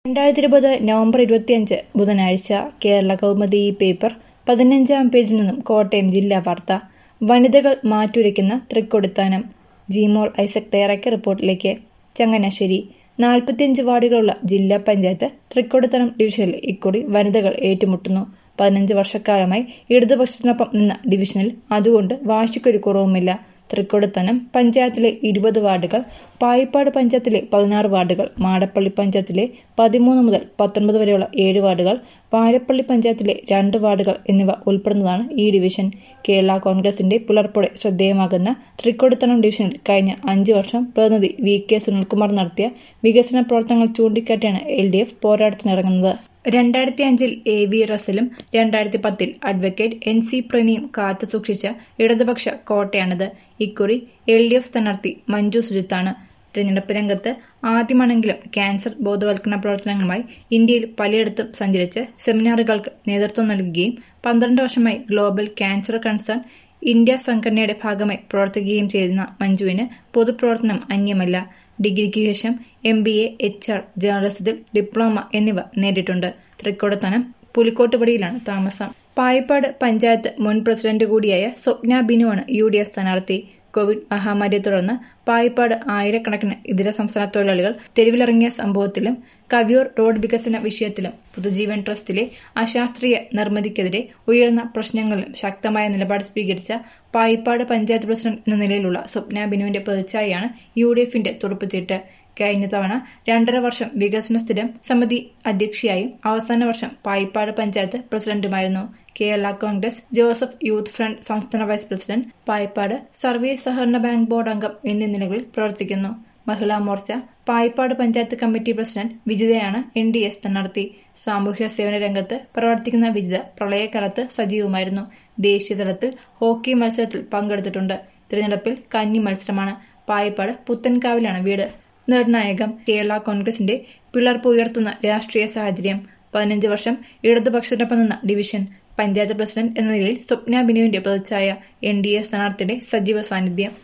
രണ്ടായിരത്തി ഇരുപത് നവംബർ ഇരുപത്തിയഞ്ച് ബുധനാഴ്ച കേരള കൗമുദി ഈ പേപ്പർ പതിനഞ്ചാം പേജിൽ നിന്നും കോട്ടയം ജില്ലാ വാർത്ത വനിതകൾ മാറ്റുരയ്ക്കുന്ന തൃക്കൊടുത്താനം ജിമോൾ ഐസക് തയ്യാറാക്കിയ റിപ്പോർട്ടിലേക്ക് ചങ്ങനാശ്ശേരി നാൽപ്പത്തിയഞ്ച് വാർഡുകളുള്ള ജില്ലാ പഞ്ചായത്ത് തൃക്കൊടുത്തനം ഡിവിഷനിൽ ഇക്കുറി വനിതകൾ ഏറ്റുമുട്ടുന്നു പതിനഞ്ച് വർഷക്കാലമായി ഇടതുപക്ഷത്തിനൊപ്പം നിന്ന ഡിവിഷനിൽ അതുകൊണ്ട് വാശിക്കൊരു കുറവുമില്ല തൃക്കൊടുത്തനം പഞ്ചായത്തിലെ ഇരുപത് വാർഡുകൾ പായിപ്പാട് പഞ്ചായത്തിലെ പതിനാറ് വാർഡുകൾ മാടപ്പള്ളി പഞ്ചായത്തിലെ പതിമൂന്ന് മുതൽ പത്തൊൻപത് വരെയുള്ള ഏഴ് വാർഡുകൾ വാഴപ്പള്ളി പഞ്ചായത്തിലെ രണ്ട് വാർഡുകൾ എന്നിവ ഉൾപ്പെടുന്നതാണ് ഈ ഡിവിഷൻ കേരള കോൺഗ്രസിന്റെ പുലർപ്പോടെ ശ്രദ്ധേയമാകുന്ന തൃക്കൊടുത്തനം ഡിവിഷനിൽ കഴിഞ്ഞ അഞ്ചു വർഷം പ്രതിനിധി വി കെ സുനിൽകുമാർ നടത്തിയ വികസന പ്രവർത്തനങ്ങൾ ചൂണ്ടിക്കാട്ടിയാണ് എൽ ഡി എഫ് പോരാട്ടത്തിനിറങ്ങുന്നത് രണ്ടായിരത്തി അഞ്ചിൽ എ വി റസലും രണ്ടായിരത്തി പത്തിൽ അഡ്വക്കേറ്റ് എൻ സി പ്രണയും കാത്തു സൂക്ഷിച്ച ഇടതുപക്ഷ കോട്ടയാണിത് ഇക്കുറി എൽ ഡി എഫ് സ്ഥാനാർത്ഥി മഞ്ജു സുജിത്താണ് തിരഞ്ഞെടുപ്പ് രംഗത്ത് ആദ്യമാണെങ്കിലും ക്യാൻസർ ബോധവൽക്കരണ പ്രവർത്തനങ്ങളുമായി ഇന്ത്യയിൽ പലയിടത്തും സഞ്ചരിച്ച് സെമിനാറുകൾക്ക് നേതൃത്വം നൽകുകയും പന്ത്രണ്ട് വർഷമായി ഗ്ലോബൽ ക്യാൻസർ കൺസേൺ ഇന്ത്യ സംഘടനയുടെ ഭാഗമായി പ്രവർത്തിക്കുകയും ചെയ്യുന്ന മഞ്ജുവിന് പൊതുപ്രവർത്തനം അന്യമല്ല ഡിഗ്രിക്ക് ശേഷം M B A H R ജേർണലിസത്തിൽ ഡിപ്ലോമ എന്നിവ നേടിയിട്ടുണ്ട് തൃക്കോടത്തനം പുലിക്കോട്ടുപടിയിലാണ് താമസം പായിപ്പാട് പഞ്ചായത്ത് മുൻ പ്രസിഡന്റ് കൂടിയായ സ്വപ്ന ബിനുവാണ് യു ഡി എഫ് സ്ഥാനാർത്ഥി കോവിഡ് മഹാമാരിയെ തുടർന്ന് പായിപ്പാട് ആയിരക്കണക്കിന് ഇതര സംസ്ഥാന തൊഴിലാളികൾ തെരുവിലിറങ്ങിയ സംഭവത്തിലും കവിയൂർ റോഡ് വികസന വിഷയത്തിലും പുതുജീവൻ ട്രസ്റ്റിലെ അശാസ്ത്രീയ നിർമ്മിതിക്കെതിരെ ഉയർന്ന പ്രശ്നങ്ങളിലും ശക്തമായ നിലപാട് സ്വീകരിച്ച പായിപ്പാട് പഞ്ചായത്ത് പ്രസിഡന്റ് എന്ന നിലയിലുള്ള സ്വപ്ന ബിനുവിന്റെ പ്രതിച്ഛായയാണ് യു ഡി എഫിന്റെ തുറപ്പുചീട്ട് കഴിഞ്ഞ തവണ രണ്ടര വർഷം വികസന സ്ഥിരം സമിതി അധ്യക്ഷയായും അവസാന വർഷം പായിപ്പാട് പഞ്ചായത്ത് പ്രസിഡന്റുമായിരുന്നു Kerala Congress Joseph youth front സംസ്ഥാന വൈസ് പ്രസിഡന്റ് പായിപ്പാട് സർവീസ് സഹകരണ ബാങ്ക് ബോർഡ് അംഗം എന്നീ നിലകളിൽ പ്രവർത്തിക്കുന്നു മഹിളാ മോർച്ച പായിപ്പാട് പഞ്ചായത്ത് കമ്മിറ്റി പ്രസിഡന്റ് വിജിതയാണ് എൻ ഡി എ സ്ഥാനാർത്ഥി സാമൂഹ്യ സേവന രംഗത്ത് പ്രവർത്തിക്കുന്ന വിജിത പ്രളയകാലത്ത് സജീവമായിരുന്നു ദേശീയതലത്തിൽ ഹോക്കി മത്സരത്തിൽ പങ്കെടുത്തിട്ടുണ്ട് തിരഞ്ഞെടുപ്പിൽ കന്നി മത്സരമാണ് പായിപ്പാട് പുത്തൻകാവിലാണ് വീട് നിർണായകം കേരള കോൺഗ്രസിന്റെ പിളർപ്പ് ഉയർത്തുന്ന രാഷ്ട്രീയ സാഹചര്യം പതിനഞ്ച് വർഷം ഇടതുപക്ഷത്തിനൊപ്പം നിന്ന ഡിവിഷൻ പഞ്ചായത്ത് പ്രസിഡന്റ് എന്ന നിലയിൽ സ്വപ്ന ബിനുവിന്റെ പ്രതിച്ഛായ എൻ ഡി എ സ്ഥാനാർത്ഥിയുടെ സജീവ സാന്നിധ്യം